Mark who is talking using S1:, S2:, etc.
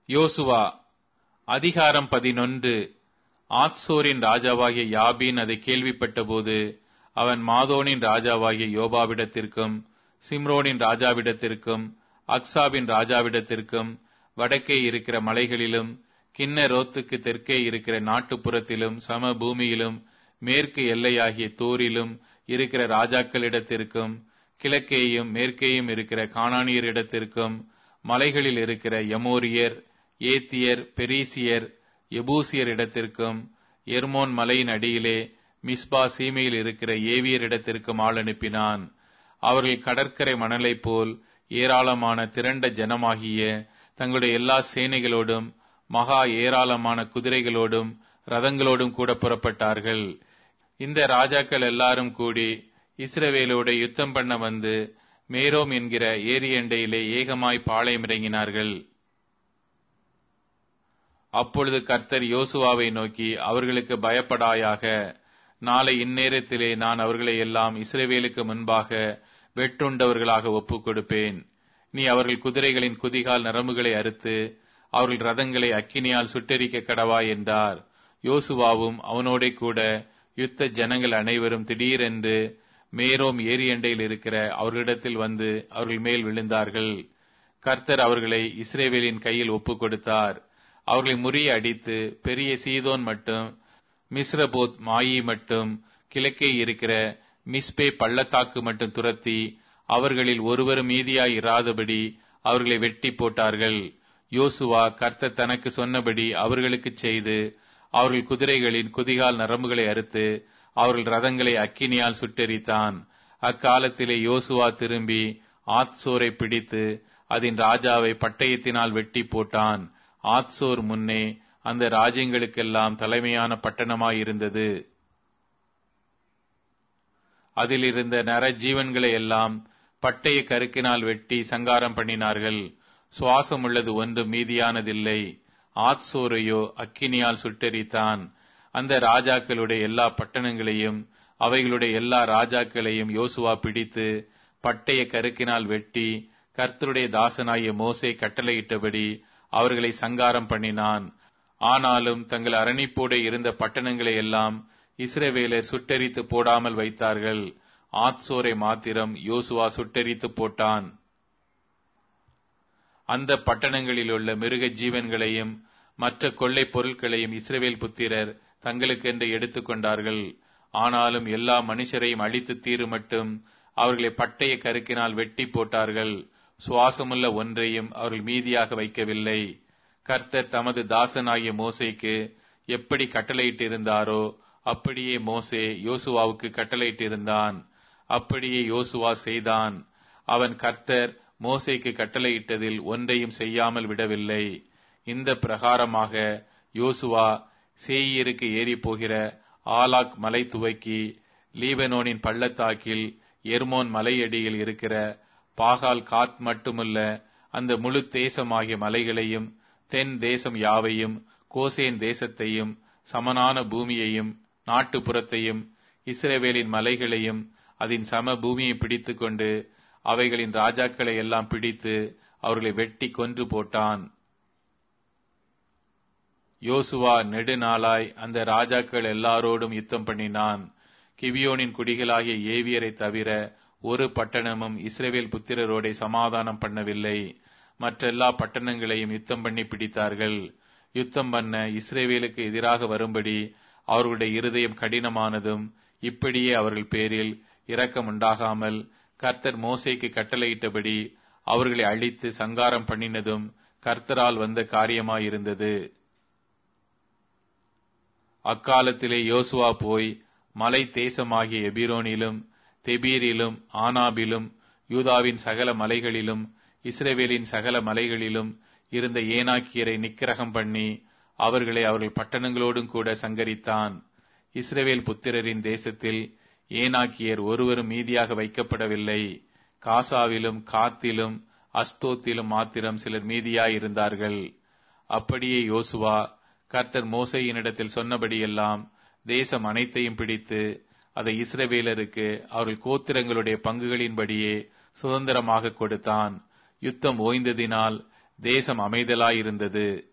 S1: யோசுவா அதிகாரம் பதினொன்று ஆத்சோரின் ராஜாவாகிய யாபீன் அதை கேள்விப்பட்டபோது அவன் மாதோனின் ராஜாவாகிய யோபாவிடத்திற்கும் சிம்ரோனின் ராஜாவிடத்திற்கும் அக்சாபின் ராஜாவிடத்திற்கும் வடக்கே இருக்கிற மலைகளிலும் கிண்ணரோத்துக்கு தெற்கே இருக்கிற நாட்டுப்புறத்திலும் சம பூமியிலும் மேற்கு எல்லையாகிய தோரிலும் இருக்கிற ராஜாக்களிடத்திற்கும் கிழக்கேயும் மேற்கேயும் இருக்கிற காணானியரிடத்திற்கும் மலைகளில் இருக்கிற யமோரியர் ஏத்தியர் பெரிசியர் எபூசியர் இடத்திற்கும் எர்மோன் மலையின் அடியிலே மிஸ்பா சீமையில் இருக்கிற ஏவியரிடத்திற்கும் ஆள் அனுப்பினான் அவர்கள் கடற்கரை மணலைப் போல் ஏராளமான திரண்ட ஜனமாகிய தங்களுடைய எல்லா சேனைகளோடும் மகா ஏராளமான குதிரைகளோடும் ரதங்களோடும் கூட புறப்பட்டார்கள் இந்த ராஜாக்கள் எல்லாரும் கூடி இஸ்ரவேலோடு யுத்தம் பண்ண வந்து மேரோம் என்கிற ஏரியண்டையிலே ஏகமாய் பாளையமிறங்கினார்கள் அப்பொழுது கர்த்தர் யோசுவாவை நோக்கி அவர்களுக்கு பயப்படாயாக நாளை இந்நேரத்திலே நான் அவர்களை எல்லாம் இஸ்ரவேலுக்கு முன்பாக வெட்டுண்டவர்களாக ஒப்புக் கொடுப்பேன் நீ அவர்கள் குதிரைகளின் குதிகால் நரம்புகளை அறுத்து அவர்கள் ரதங்களை அக்கினியால் சுட்டெரிக்க கடவாய் என்றார் யோசுவாவும் அவனோட கூட யுத்த ஜனங்கள் அனைவரும் திடீரென்று மேரோம் ஏரியண்டையில் இருக்கிற அவர்களிடத்தில் வந்து அவர்கள் மேல் விழுந்தார்கள் கர்த்தர் அவர்களை இஸ்ரேவேலின் கையில் ஒப்புக் கொடுத்தார் அவர்களை முறிய அடித்து பெரிய சீதோன் மட்டும் மிஸ்ரபோத் மாயி மட்டும் கிழக்கே இருக்கிற மிஸ்பே பள்ளத்தாக்கு மட்டும் துரத்தி அவர்களில் ஒருவரும் மீதியாய் இராதபடி அவர்களை வெட்டி போட்டார்கள் யோசுவா கர்த்தர் தனக்கு சொன்னபடி அவர்களுக்கு செய்து அவர்கள் குதிரைகளின் குதிகால் நரம்புகளை அறுத்து அவர்கள் ரதங்களை அக்கினியால் சுட்டெரித்தான் அக்காலத்திலே யோசுவா திரும்பி ஆத்சோரை பிடித்து அதன் ராஜாவை பட்டயத்தினால் வெட்டி போட்டான் ஆத்சோர் முன்னே அந்த ராஜ்யங்களுக்கெல்லாம் தலைமையான பட்டணமாயிருந்தது அதில் இருந்த நர ஜீவன்களை எல்லாம் பட்டய கருக்கினால் வெட்டி சங்காரம் பண்ணினார்கள் சுவாசம் உள்ளது ஒன்று மீதியானதில்லை ஆத்சோரையோ அக்கினியால் சுட்டெரித்தான் அந்த ராஜாக்களுடைய எல்லா பட்டணங்களையும் அவைகளுடைய எல்லா ராஜாக்களையும் யோசுவா பிடித்து பட்டய கருக்கினால் வெட்டி கர்த்தருடைய தாசனாகிய மோசே கட்டளையிட்டபடி அவர்களை சங்காரம் பண்ணினான் ஆனாலும் தங்கள் அரணிப்போடு இருந்த பட்டணங்களை எல்லாம் இஸ்ரவேலர் சுட்டெரித்து போடாமல் வைத்தார்கள் ஆத்சோரை மாத்திரம் யோசுவா சுட்டெரித்து போட்டான் அந்த பட்டணங்களில் உள்ள மிருக ஜீவன்களையும் மற்ற கொள்ளை பொருட்களையும் இஸ்ரவேல் புத்திரர் தங்களுக்கென்று எடுத்துக்கொண்டார்கள் ஆனாலும் எல்லா மனுஷரையும் அழித்து தீரு மட்டும் அவர்களை பட்டய கருக்கினால் வெட்டி போட்டார்கள் சுவாசமுள்ள ஒன்றையும் அவர்கள் மீதியாக வைக்கவில்லை கர்த்தர் தமது தாசனாகிய மோசைக்கு எப்படி கட்டளையிட்டிருந்தாரோ அப்படியே மோசே யோசுவாவுக்கு கட்டளையிட்டிருந்தான் அப்படியே யோசுவா செய்தான் அவன் கர்த்தர் மோசைக்கு கட்டளையிட்டதில் ஒன்றையும் செய்யாமல் விடவில்லை இந்த பிரகாரமாக யோசுவா சேயிருக்கு ஏறி போகிற ஆலாக் மலை துவக்கி லீபனோனின் பள்ளத்தாக்கில் எர்மோன் மலையடியில் இருக்கிற பாகால் காத் மட்டுமல்ல அந்த முழு தேசமாகிய மலைகளையும் தென் தேசம் யாவையும் கோசேன் தேசத்தையும் சமனான பூமியையும் நாட்டுப்புறத்தையும் இஸ்ரேவேலின் மலைகளையும் அதன் சம பூமியை பிடித்துக்கொண்டு அவைகளின் ராஜாக்களை எல்லாம் பிடித்து அவர்களை வெட்டி கொன்று போட்டான் யோசுவா நெடுநாளாய் அந்த ராஜாக்கள் எல்லாரோடும் யுத்தம் பண்ணினான் கிவியோனின் குடிகளாகிய ஏவியரை தவிர ஒரு பட்டணமும் இஸ்ரேவேல் புத்திரரோடே சமாதானம் பண்ணவில்லை மற்றெல்லா பட்டணங்களையும் யுத்தம் பண்ணி பிடித்தார்கள் யுத்தம் பண்ண இஸ்ரேவேலுக்கு எதிராக வரும்படி அவர்களுடைய இருதயம் கடினமானதும் இப்படியே அவர்கள் பேரில் இரக்கம் உண்டாகாமல் கர்த்தர் மோசைக்கு கட்டளையிட்டபடி அவர்களை அழித்து சங்காரம் பண்ணினதும் கர்த்தரால் வந்த காரியமாயிருந்தது அக்காலத்திலே யோசுவா போய் மலை தேசமாகிய எபிரோனிலும் தெபீரிலும் ஆனாபிலும் யூதாவின் சகல மலைகளிலும் இஸ்ரேவேலின் சகல மலைகளிலும் இருந்த ஏனாக்கியரை நிக்கிரகம் பண்ணி அவர்களை அவர்கள் பட்டணங்களோடும் கூட சங்கரித்தான் இஸ்ரேவேல் புத்திரரின் தேசத்தில் ஏனாக்கியர் ஒருவரும் மீதியாக வைக்கப்படவில்லை காசாவிலும் காத்திலும் அஸ்தோத்திலும் மாத்திரம் சிலர் மீதியாயிருந்தார்கள் அப்படியே யோசுவா கர்த்தர் மோசையினிடத்தில் சொன்னபடியெல்லாம் தேசம் அனைத்தையும் பிடித்து அதை இஸ்ரவேலருக்கு அவர்கள் கோத்திரங்களுடைய பங்குகளின்படியே சுதந்திரமாக கொடுத்தான் யுத்தம் ஓய்ந்ததினால் தேசம் அமைதலாயிருந்தது